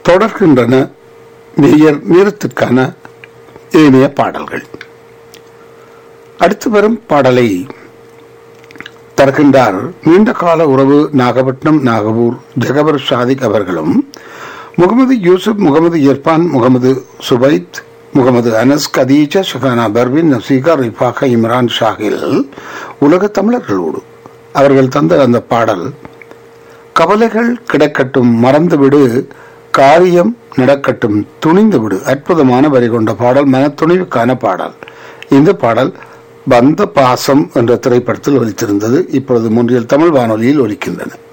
தொடர்கின்றன மேயர் நிறத்துக்கான ஏனைய பாடல்கள் அடுத்து வரும் பாடலை தருகின்றார் நீண்ட கால உறவு நாகப்பட்டினம் நாகபூர் ஜெகபர் ஷாதிக் அவர்களும் முகமது யூசுப் முகமது இர்பான் முகமது சுபைத் முகமது அனஸ் கதீஜா ஷஃபானா பர்வின் நசீகா ரிஃபாக இம்ரான் ஷாகில் உலக தமிழர்களோடு அவர்கள் தந்த அந்த பாடல் கவலைகள் கிடக்கட்டும் மறந்துவிடு காரியம் நடக்கட்டும் துணிந்து விடு அற்புதமான வரி கொண்ட பாடல் மனத்துணிவுக்கான பாடல் இந்த பாடல் பந்த பாசம் என்ற திரைப்படத்தில் ஒலித்திருந்தது இப்பொழுது முன்றியல் தமிழ் வானொலியில் ஒலிக்கின்றன